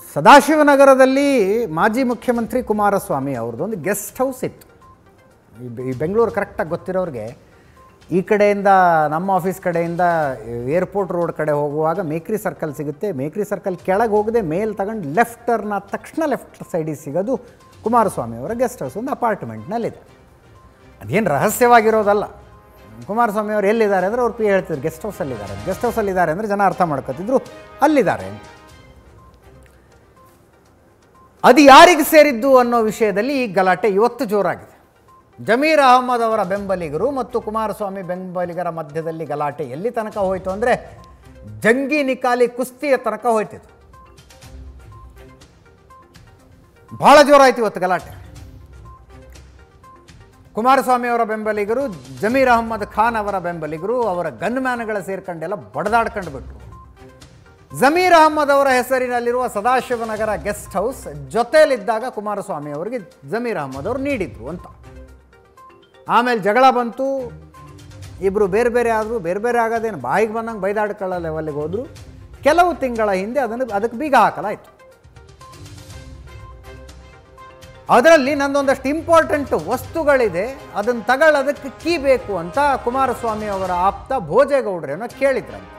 ಸದಾಶಿವನಗರದಲ್ಲಿ ಮಾಜಿ ಮುಖ್ಯಮಂತ್ರಿ ಕುಮಾರಸ್ವಾಮಿ ಅವ್ರದ್ದು ಒಂದು ಗೆಸ್ಟ್ ಹೌಸ್ ಇತ್ತು ಈ ಬೆ- ಈ ಬೆಂಗಳೂರು ಕರೆಕ್ಟಾಗಿ ಗೊತ್ತಿರೋರಿಗೆ ಈ ಕಡೆಯಿಂದ ನಮ್ಮ ಆಫೀಸ್ ಕಡೆಯಿಂದ ಏರ್ಪೋರ್ಟ್ ರೋಡ್ ಕಡೆ ಹೋಗುವಾಗ ಮೇಕ್ರಿ ಸರ್ಕಲ್ ಸಿಗುತ್ತೆ ಮೇಕ್ರಿ ಸರ್ಕಲ್ ಕೆಳಗೆ ಹೋಗದೆ ಮೇಲ್ ತಗೊಂಡು ಲೆಫ್ಟ್ ಟರ್ನ್ ಆದ ತಕ್ಷಣ ಲೆಫ್ಟ್ ಸೈಡಿಗೆ ಸಿಗೋದು ಕುಮಾರಸ್ವಾಮಿ ಅವರ ಗೆಸ್ಟ್ ಹೌಸ್ ಒಂದು ಅಪಾರ್ಟ್ಮೆಂಟ್ನಲ್ಲಿದೆ ಅದೇನು ರಹಸ್ಯವಾಗಿರೋದಲ್ಲ ಕುಮಾರಸ್ವಾಮಿ ಅವರು ಎಲ್ಲಿದ್ದಾರೆ ಅಂದರೆ ಅವ್ರು ಪಿ ಹೇಳ್ತಿದ್ರು ಗೆಸ್ಟ್ ಹೌಸಲ್ಲಿದ್ದಾರೆ ಗೆಸ್ಟ್ ಹೌಸಲ್ಲಿದ್ದಾರೆ ಅಂದರೆ ಜನ ಅರ್ಥ ಮಾಡ್ಕೊತಿದ್ರು ಅಲ್ಲಿದ್ದಾರೆ ಅಂತ ಅದು ಯಾರಿಗೆ ಸೇರಿದ್ದು ಅನ್ನೋ ವಿಷಯದಲ್ಲಿ ಈ ಗಲಾಟೆ ಇವತ್ತು ಜೋರಾಗಿದೆ ಜಮೀರ್ ಅಹಮದ್ ಅವರ ಬೆಂಬಲಿಗರು ಮತ್ತು ಕುಮಾರಸ್ವಾಮಿ ಬೆಂಬಲಿಗರ ಮಧ್ಯದಲ್ಲಿ ಗಲಾಟೆ ಎಲ್ಲಿ ತನಕ ಹೋಯಿತು ಅಂದರೆ ಜಂಗಿ ನಿಕಾಲಿ ಕುಸ್ತಿಯ ತನಕ ಹೋಯ್ತಿತ್ತು ಬಹಳ ಜೋರಾಯ್ತು ಇವತ್ತು ಗಲಾಟೆ ಕುಮಾರಸ್ವಾಮಿ ಅವರ ಬೆಂಬಲಿಗರು ಜಮೀರ್ ಅಹಮ್ಮದ್ ಖಾನ್ ಅವರ ಬೆಂಬಲಿಗರು ಅವರ ಗನ್ಮ್ಯಾನ್ಗಳ ಸೇರ್ಕೊಂಡೆಲ್ಲ ಬಡದಾಡ್ಕೊಂಡು ಬಿಟ್ರು ಜಮೀರ್ ಅಹಮ್ಮದ್ ಅವರ ಹೆಸರಿನಲ್ಲಿರುವ ಸದಾಶಿವನಗರ ಗೆಸ್ಟ್ ಹೌಸ್ ಜೊತೆಯಲ್ಲಿದ್ದಾಗ ಕುಮಾರಸ್ವಾಮಿ ಅವರಿಗೆ ಜಮೀರ್ ಅಹಮ್ಮದ್ ಅವರು ನೀಡಿದ್ರು ಅಂತ ಆಮೇಲೆ ಜಗಳ ಬಂತು ಇಬ್ಬರು ಬೇರೆ ಬೇರೆ ಆದರು ಬೇರೆ ಬೇರೆ ಆಗೋದೇನು ಬಾಯಿಗೆ ಬಂದಂಗೆ ಬೈದಾಡ್ಕೊಳ್ಳೋ ಲೆವೆಲ್ಗೆ ಹೋದರು ಕೆಲವು ತಿಂಗಳ ಹಿಂದೆ ಅದನ್ನು ಅದಕ್ಕೆ ಬೀಗ ಹಾಕಲಾಯಿತು ಅದರಲ್ಲಿ ನಂದೊಂದಷ್ಟು ಇಂಪಾರ್ಟೆಂಟ್ ವಸ್ತುಗಳಿದೆ ಅದನ್ನು ತಗೊಳ್ಳೋದಕ್ಕೆ ಕೀ ಬೇಕು ಅಂತ ಕುಮಾರಸ್ವಾಮಿ ಅವರ ಆಪ್ತ ಭೋಜೇಗೌಡ್ರೇನೋ ಕೇಳಿದ್ರಂತೆ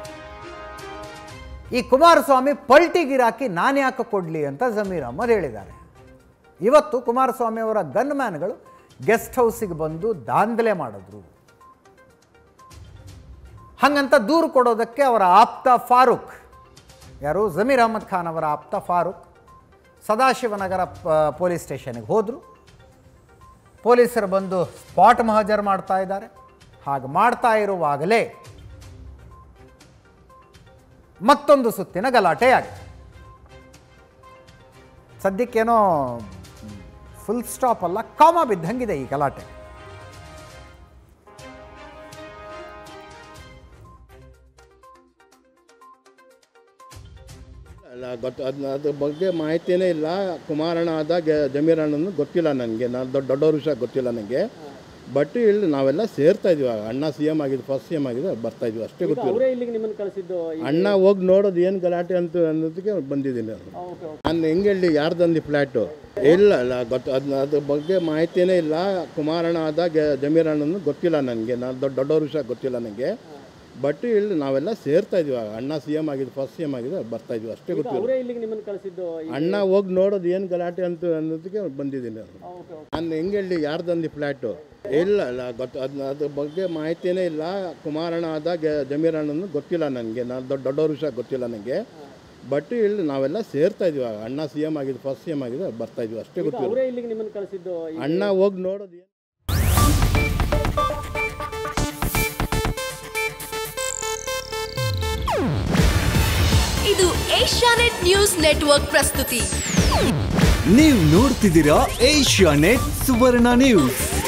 ಈ ಕುಮಾರಸ್ವಾಮಿ ಪಲ್ಟಿಗಿರಾಕಿ ನಾನು ಯಾಕೆ ಕೊಡಲಿ ಅಂತ ಜಮೀರ್ ಅಹಮದ್ ಹೇಳಿದ್ದಾರೆ ಇವತ್ತು ಕುಮಾರಸ್ವಾಮಿ ಅವರ ಗನ್ಮ್ಯಾನ್ಗಳು ಗೆಸ್ಟ್ ಹೌಸಿಗೆ ಬಂದು ದಾಂಧಲೆ ಮಾಡಿದ್ರು ಹಾಗಂತ ದೂರು ಕೊಡೋದಕ್ಕೆ ಅವರ ಆಪ್ತ ಫಾರೂಕ್ ಯಾರು ಜಮೀರ್ ಅಹಮದ್ ಖಾನ್ ಅವರ ಆಪ್ತ ಫಾರೂಕ್ ಸದಾಶಿವನಗರ ಪ- ಪೊಲೀಸ್ ಸ್ಟೇಷನ್ಗೆ ಹೋದರು ಪೊಲೀಸರು ಬಂದು ಸ್ಪಾಟ್ ಮಹಜರ್ ಮಾಡ್ತಾ ಇದ್ದಾರೆ ಹಾಗೆ ಮಾಡ್ತಾ ಇರುವಾಗಲೇ ಮತ್ತೊಂದು ಸುತ್ತಿನ ಗಲಾಟೆ ಆಗಿದೆ ಸದ್ಯಕ್ಕೇನೋ ಫುಲ್ ಸ್ಟಾಪ್ ಅಲ್ಲ ಕಾಮ ಬಿದ್ದಂಗಿದೆ ಈ ಗಲಾಟೆ ಅಲ್ಲ ಗೊತ್ತು ಅದನ್ನ ಅದ್ರ ಬಗ್ಗೆ ಮಾಹಿತಿನೇ ಇಲ್ಲ ಕುಮಾರಣ್ಣ ಆದಾಗ ಜಮೀರಣ್ಣನು ಗೊತ್ತಿಲ್ಲ ನನಗೆ ನಾನು ದೊಡ್ಡ ದೊಡ್ಡವ್ರ ವಿಷಯ ಗೊತ್ತಿಲ್ಲ ನನಗೆ ಬಟ್ ಇಲ್ಲಿ ನಾವೆಲ್ಲ ಸೇರ್ತಾ ಇದೀವಿ ಅಣ್ಣ ಸಿ ಎಮ್ ಆಗಿದ್ದು ಫಸ್ಟ್ ಸಿ ಎಮ್ ಆಗಿದ್ದು ಬರ್ತಾ ಇದೀವಿ ಅಷ್ಟೇ ಗೊತ್ತಿಲ್ಲ ಅವರೇ ಇಲ್ಲಿಗೆ ನಿಮ್ಮನ್ನು ಕಳಿಸಿದ್ದು ಅಣ್ಣ ಹೋಗಿ ನೋಡೋದು ಏನು ಗಲಾಟೆ ಅಂತ ಅನ್ನೋದಕ್ಕೆ ಬಂದಿದ್ದೀನಿ ನಾನು ಓಕೆ ಓಕೆ ನಾನು ಹೆಂಗೆ ಹೇಳಿ ಯಾರ್ದಂದು ಫ್ಲ್ಯಾಟು ಇಲ್ಲ ಅಲ್ಲ ಗೊತ್ತು ಅದನ್ನ ಅದ್ರ ಬಗ್ಗೆ ಮಾಹಿತಿನೇ ಇಲ್ಲ ಕುಮಾರಣ್ಣ ಆದಾಗ ಜಮೀರಣ್ಣನು ಗೊತ್ತಿಲ್ಲ ನನಗೆ ನಾನು ದೊಡ್ಡ ದೊಡ್ಡವ್ರ ವಿಷಯ ಗೊತ್ತಿಲ್ಲ ನನಗೆ ಬಟ್ ಇಲ್ಲಿ ನಾವೆಲ್ಲ ಸೇರ್ತಾ ಇದೀವಿ ಅಣ್ಣ ಸಿ ಎಮ್ ಆಗಿದ್ದು ಫಸ್ಟ್ ಸಿ ಎಮ್ ಆಗಿದ್ದು ಬರ್ತಾ ಇದೀವಿ ಅಷ್ಟೇ ಗೊತ್ತಿಲ್ಲ ಅವರೇ ಇಲ್ಲಿಗೆ ನಿಮ್ಮನ್ನು ಕಳಿಸಿದ್ದು ಅಣ್ಣ ಹೋಗಿ ನೋಡೋದು ಏನು ಗಲಾಟೆ ಅಂತ ಅನ್ನೋದಕ್ಕೆ ಬಂದಿದ್ದೀನಿ ನಾನು ಓಕೆ ಓಕೆ ನಾನು ಹೆಂಗೆ ಹೇಳಿ ಯಾರ್ದಂದು ಫ್ಲ್ಯಾಟು ಇಲ್ಲ ಅಲ್ಲ ಗೊತ್ತು ಅದನ್ನ ಅದ್ರ ಬಗ್ಗೆ ಮಾಹಿತಿನೇ ಇಲ್ಲ ಕುಮಾರಣ್ಣ ಆದಾಗ ಜಮೀರಣ್ಣನು ಗೊತ್ತಿಲ್ಲ ನನಗೆ ನಾನು ದೊಡ್ಡ ದೊಡ್ಡವ್ರ ವಿಷಯ ಗೊತ್ತಿಲ್ಲ ನನಗೆ ಬಟ್ ಇಲ್ಲಿ ನಾವೆಲ್ಲ ಸೇರ್ತಾ ಇದೀವಿ ಅಣ್ಣ ಸಿ ಎಮ್ ಆಗಿದ್ದು ಫಸ್ಟ್ ಸಿ ಎಮ್ ಆಗಿದ್ದು ಬರ್ತಾ ಇದೀವಿ ಅಷ್ಟೇ ಗೊತ್ತಿಲ್ಲ ಅವರೇ ಇಲ್ಲಿಗೆ ನಿಮ್ಮನ್ನು ಕಳಿಸಿದ್ದು ಅಣ್ಣ ಹೋಗಿ ನೋಡೋದು ಏನು ಇದು ಏಷ್ಯಾನೆಟ್ ನ್ಯೂಸ್ ನೆಟ್ವರ್ಕ್ ಪ್ರಸ್ತುತಿ ನೀವು ನೋಡ್ತಿದ್ದೀರಾ ಏಷ್ಯಾ ನೆಟ್ ಸುವರ್ಣ ನ್ಯೂಸ್